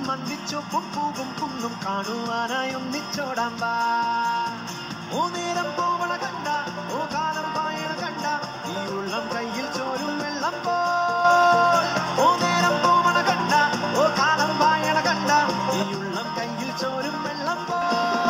മന്ദിച്ചൊപ്പും പൂവും കുന്നും കാണുവാനായി ഒന്നിച്ചോടാൻ വാ ഓ നേരം പോവണ കണ്ട ഓ കാലം പായണ കണ്ട ഈ ഉള്ളം കയ്യിൽ ചോരും വെള്ളം പോ ഓ നേരം പോവണ കണ്ട ഓ കാലം പായണ കണ്ട ഈ ഉള്ളം കയ്യിൽ ചോരും വെള്ളം പോ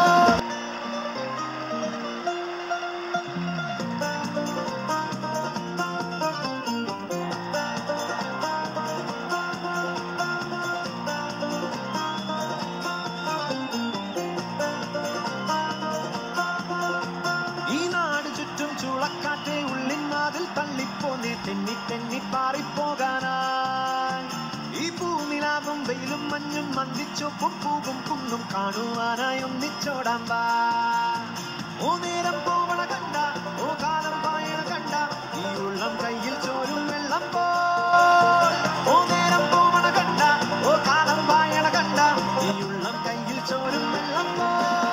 ഈ നാട് ചുറ്റും ചുളക്കാറ്റെ ഉള്ളിനാതിൽ തള്ളിപ്പോന്നെ തെന്നി തെന്നി പാറിപ്പോകാനായി ഈ പൂനിലാവും വെയിലും മഞ്ഞും മന്ദിച്ചൊപ്പും പൂവും കുന്നും കാണുവാനായി ഒന്നിച്ചോടാൻ വാ ഓ നേരം പോവണ കണ്ട ഓ കാലം പായണ കണ്ട ഈ ഉള്ളം കയ്യിൽ ചോരും വെള്ളം പോ ഓ നേരം പോവണ കണ്ട ഓ കാലം പായണ കണ്ട ഈ ഉള്ളം കയ്യിൽ ചോരും വെള്ളം പോ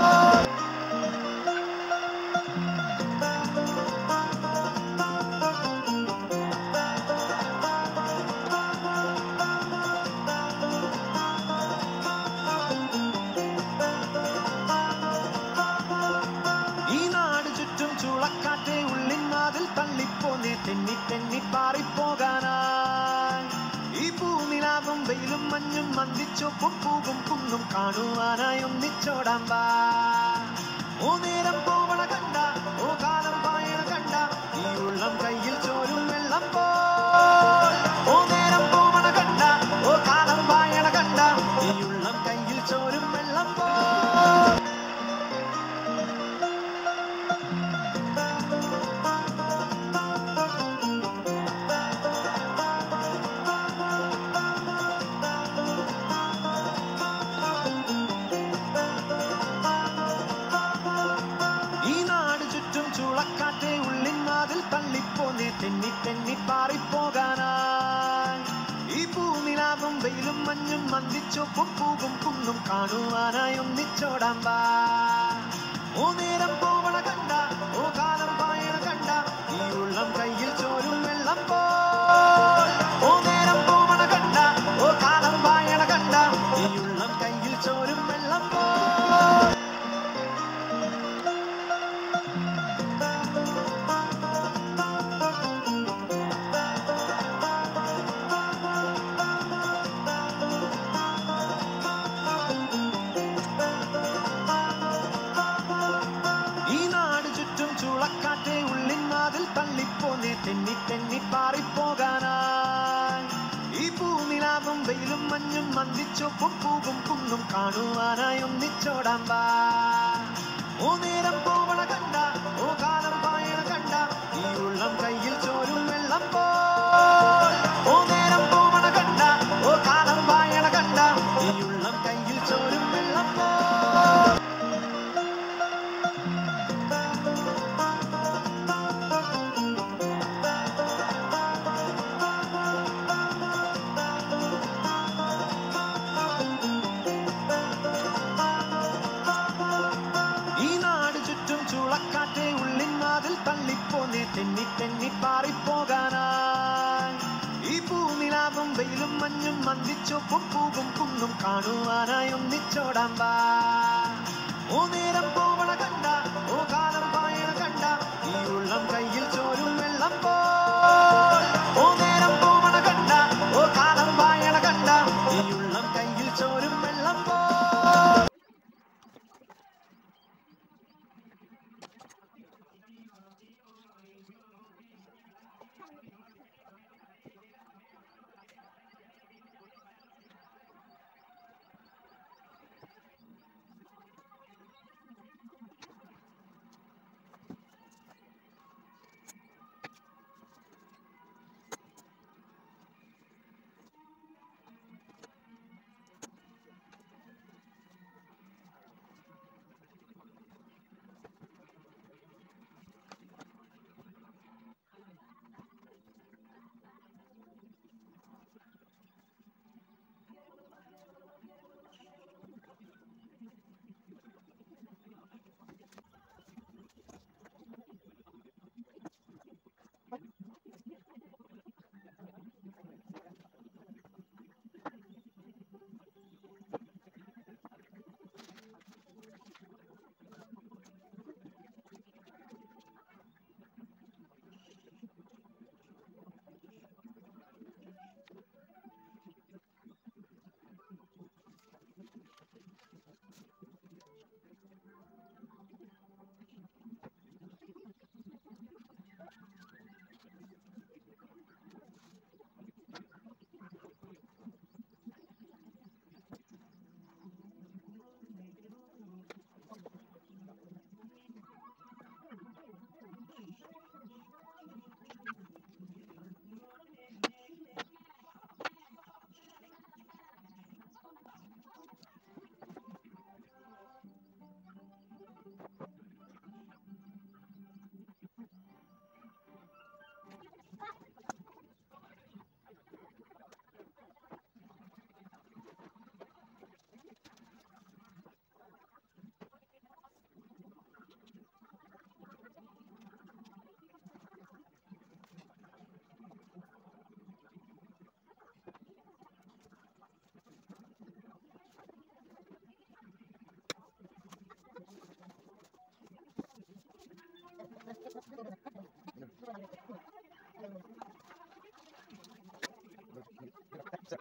ഈ നാട് ചുറ്റും ചുളക്കാറ്റെ ഉള്ളിനാതിൽ തള്ളിപ്പോന്നെ തെന്നി തെന്നി പാറിപ്പോകാനായി ഈ പൂനിലാവും വെയിലും മഞ്ഞും മന്ദിച്ചൊപ്പും പൂവും കുന്നും കാണുവാനായി ഒന്നിച്ചോടാൻ വാ ഓ നേരം പോവണ കണ്ട ഓ കാലം പായണ കണ്ട ഈ ഉള്ളം കയ്യിൽ ചോരും വെള്ളം പോ ഓ നേരം പോവണ കണ്ട ഓ കാലം പായണ കണ്ട ഈ ഉള്ളം കയ്യിൽ ചോരും വെള്ളം പോ ഈ നാട് ചുറ്റും ചുളക്കാറ്റെ ഉള്ളിനാതിൽ തള്ളിപ്പോന്നെ തെന്നി തെന്നി പാറിപ്പോകാനായി ഈ പൂനിലാവും വെയിലും മഞ്ഞും മന്ദിച്ചൊപ്പും പൂവും കുന്നും കാണുവാനായി ഒന്നിച്ചോടാൻ വാ ഓ നേരം പോവണ കണ്ട ഓ കാലം പായണ കണ്ട ഈ ഉള്ളം കയ്യിൽ ചോരും വെള്ളം പോ ഓ നേരം പോവണ കണ്ട ഓ കാലം പായണ കണ്ട ഈ ഉള്ളം കയ്യിൽ ചോരും വെള്ളം പോ ഈ നാട് ചുറ്റും ചുളക്കാറ്റെ ഉള്ളിനാതിൽ തള്ളിപ്പോന്നെ തെന്നി തെന്നി പാറിപ്പോകാനായി ഈ പൂനിലാവും വെയിലും മഞ്ഞും മന്ദിച്ചൊപ്പും പൂവും കുന്നും കാണുവാനായി ഒന്നിച്ചോടാൻ വാ ഓ നേരം പോവണ കണ്ട ഓ കാലം പായണ കണ്ട ഈ ഉള്ളം കയ്യിൽ ചോരും വെള്ളം പോ ഓ നേരം പോവണ കണ്ട ഓ കാലം പായണ കണ്ട ഈ ഉള്ളം കയ്യിൽ ചോരും വെള്ളം പോ ഈ നാട് ചുറ്റും ചുളക്കാറ്റെ ഉള്ളിനാതിൽ തള്ളിപ്പോന്നെ തെന്നി തെന്നി പാറിപ്പോകാനായി ഈ പൂനിലാവും വെയിലും മഞ്ഞും മന്ദിച്ചൊപ്പും പൂവും കുന്നും കാണുവാനായി ഒന്നിച്ചോടാൻ വാ ഓ നേരം പോവണ കണ്ട ഓ കാലം പായണ കണ്ട ഈ ഉള്ളം കയ്യിൽ ചോരും വെള്ളം പോ ഓ നേരം പോവണ കണ്ട ഓ കാലം പായണ കണ്ട ഈ ഉള്ളം കയ്യിൽ ചോരും വെള്ളം പോ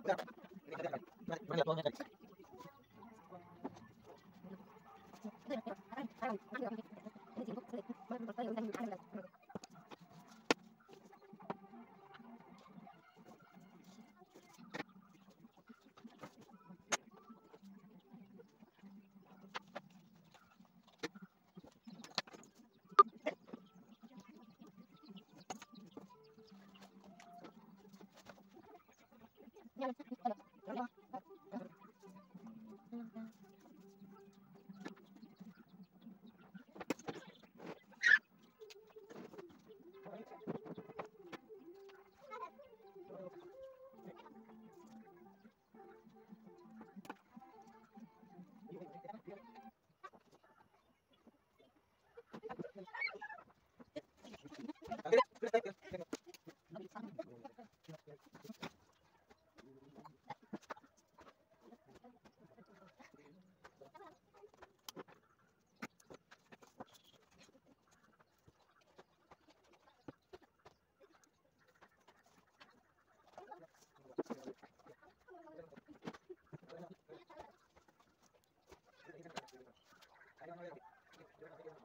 Thank you.